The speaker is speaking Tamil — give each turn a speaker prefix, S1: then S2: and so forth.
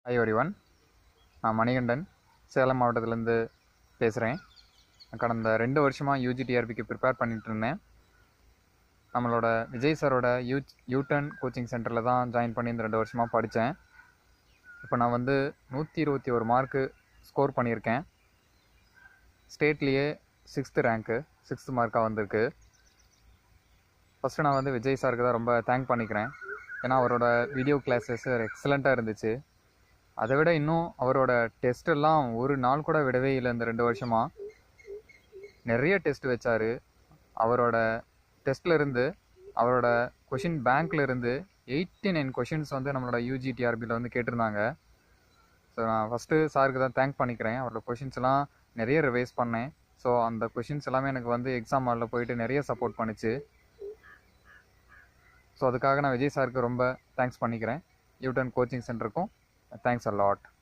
S1: ஹை ஒன் நான் மணிகண்டன் சேலம் மாவட்டத்திலேருந்து பேசுகிறேன் கடந்த ரெண்டு வருஷமாக யூஜிடிஆர்பிக்கு ப்ரிப்பேர் பண்ணிட்டு இருந்தேன் நம்மளோட விஜய் சாரோட யூ யூட்டன் கோச்சிங் சென்டரில் தான் ஜாயின் பண்ணி இந்த ரெண்டு வருஷமாக படித்தேன் இப்போ நான் வந்து நூற்றி இருபத்தி ஒரு மார்க்கு ஸ்கோர் பண்ணியிருக்கேன் ஸ்டேட்லேயே சிக்ஸ்த்து ரேங்க்கு சிக்ஸ்த்து மார்க்காக வந்திருக்கு ஃபஸ்ட்டு நான் வந்து விஜய் சாருக்கு தான் ரொம்ப தேங்க் பண்ணிக்கிறேன் ஏன்னா அவரோட வீடியோ கிளாஸஸ் எக்ஸலண்ட்டாக இருந்துச்சு அதை விட இன்னும் அவரோட டெஸ்ட் எல்லாம் ஒரு நாள் கூட விடவே இல்லை இந்த ரெண்டு வருஷமாக நிறைய டெஸ்ட் வச்சார் அவரோட டெஸ்ட்ல இருந்து அவரோட கொஷின் பேங்க்ல இருந்து எயிட்டி நைன் கொஷின்ஸ் வந்து நம்மளோட யூஜிடிஆர்பியில் வந்து கேட்டிருந்தாங்க ஸோ நான் ஃபஸ்ட்டு சாருக்கு தான் தேங்க் பண்ணிக்கிறேன் அவரோட கொஷின்ஸ் எல்லாம் நிறைய ரிவைஸ் பண்ணேன் ஸோ அந்த கொஷின்ஸ் எல்லாமே எனக்கு வந்து எக்ஸாம் ஹாலில் போயிட்டு நிறைய சப்போர்ட் பண்ணுச்சு ஸோ அதுக்காக நான் விஜய் சாருக்கு ரொம்ப தேங்க்ஸ் பண்ணிக்கிறேன் யூட்டன் கோச்சிங் சென்டருக்கும் தேங்க்ஸ் அ லாட்